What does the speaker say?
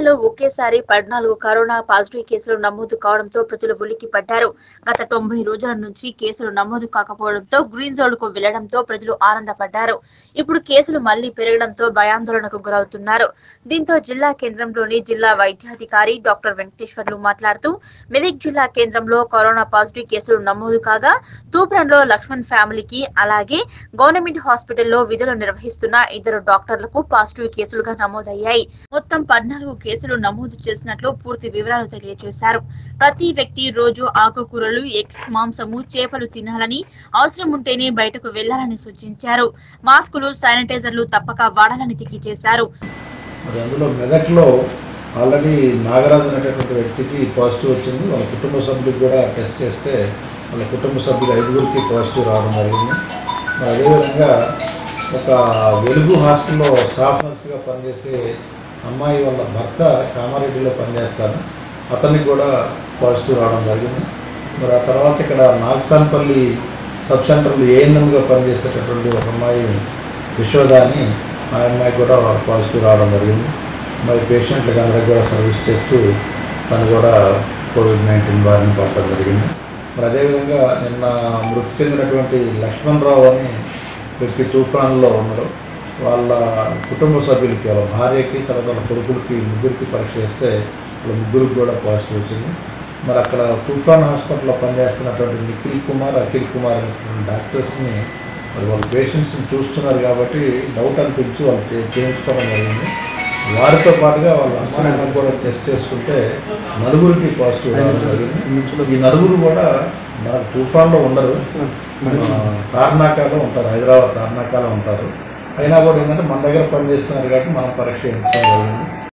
జిల్లాలో ఒకేసారి పద్నాలుగు కరోనా పాజిటివ్ కేసులు నమోదు కావడంతో ప్రజలు ఉలిక్కి పడ్డారు గత తొంభై రోజుల నుంచి కేసులు నమోదు కాకపోవడంతో గ్రీన్ జోన్ కు వెళ్లడంతో ప్రజలు ఆనందపడ్డారు ఇప్పుడు కేసులు మళ్లీ పెరగడంతో భయాందోళనకు గురవుతున్నారు దీంతో జిల్లా కేంద్రంలోని జిల్లా వైద్యాధికారి డాక్టర్ వెంకటేశ్వర్లు మాట్లాడుతూ మెదక్ జిల్లా కేంద్రంలో కరోనా పాజిటివ్ కేసులు నమోదు కాగా తూప్రంలో లక్ష్మణ్ ఫ్యామిలీకి అలాగే గవర్నమెంట్ హాస్పిటల్లో విధులు నిర్వహిస్తున్న ఇద్దరు డాక్టర్లకు పాజిటివ్ కేసులుగా నమోదయ్యాయి మొత్తం పద్నాలుగు కేసులు నమోదు చేసినట్లు పూర్తి వివరాలు తెలియజేశారు ప్రతి వ్యక్తి రోజు ఆకుకూరలు ఎగ్స్ మాంసము చేపలు తినాలని అవసరం ఉంటేనే బయటకు వెళ్లాలని సూచించారు మాస్కులు శానిటైజర్లు తప్పక వాడాలని తెలియజేశారు మరి అందులో మెదక్లో ఆల్రెడీ నాగరాజు అనేటటువంటి వ్యక్తికి పాజిటివ్ వచ్చింది వాళ్ళ కుటుంబ సభ్యులకు కూడా టెస్ట్ చేస్తే వాళ్ళ కుటుంబ సభ్యులు ఐదుగురికి పాజిటివ్ రావడం జరిగింది మరి అదేవిధంగా ఒక వెలుగు హాస్టల్లో స్టాఫ్ నర్స్గా పనిచేసే అమ్మాయి వాళ్ళ భర్త కామారెడ్డిలో పనిచేస్తారు అతనికి కూడా పాజిటివ్ రావడం జరిగింది మరి ఆ తర్వాత ఇక్కడ నాగసాన్పల్లి సబ్ సెంటర్లో ఏఎన్ఎంగా పనిచేసేటటువంటి ఒక అమ్మాయి యశోద అని ఆ అమ్మాయి కూడా పాజిటివ్ రావడం జరిగింది మరి పేషెంట్లకు అందరికి కూడా సర్వీస్ చేస్తూ తను కూడా కోవిడ్ నైన్టీన్ బారిన పడటం జరిగింది మరి అదేవిధంగా నిన్న మృతి చెందినటువంటి లక్ష్మణరావు అని వ్యక్తి తూఫాన్లో ఉన్నారు వాళ్ళ కుటుంబ సభ్యులకి వాళ్ళ భార్యకి తర్వాత వాళ్ళ కొడుకులకి ముగ్గురికి పరీక్ష చేస్తే వాళ్ళ ముగ్గురికి కూడా పాజిటివ్ వచ్చింది మరి అక్కడ తూఫాన్ హాస్పిటల్లో పనిచేస్తున్నటువంటి నిఖిల్ కుమార్ అఖిల్ కుమార్ అనేటువంటి డాక్టర్స్ని మరి వాళ్ళ పేషెంట్స్ని చూస్తున్నారు కాబట్టి డౌట్ అనిపించి వాళ్ళు చే- చేయించుకోవడం జరిగింది వారితో పాటుగా వాళ్ళ అమ్మ నాన్న కూడా టెస్ట్ చేసుకుంటే నలుగురికి పాజిటివ్ రావడం జరిగింది ఈ నలుగురు కూడా మన తుఫాన్లో ఉండరు ఆ, తార్నాకాలో ఉంటారు హైదరాబాద్ తార్నాకాలో ఉంటారు అయినా కూడా ఏంటంటే మన దగ్గర పనిచేస్తున్నారు కాబట్టి మనం పరీక్ష చేయించడం జరిగింది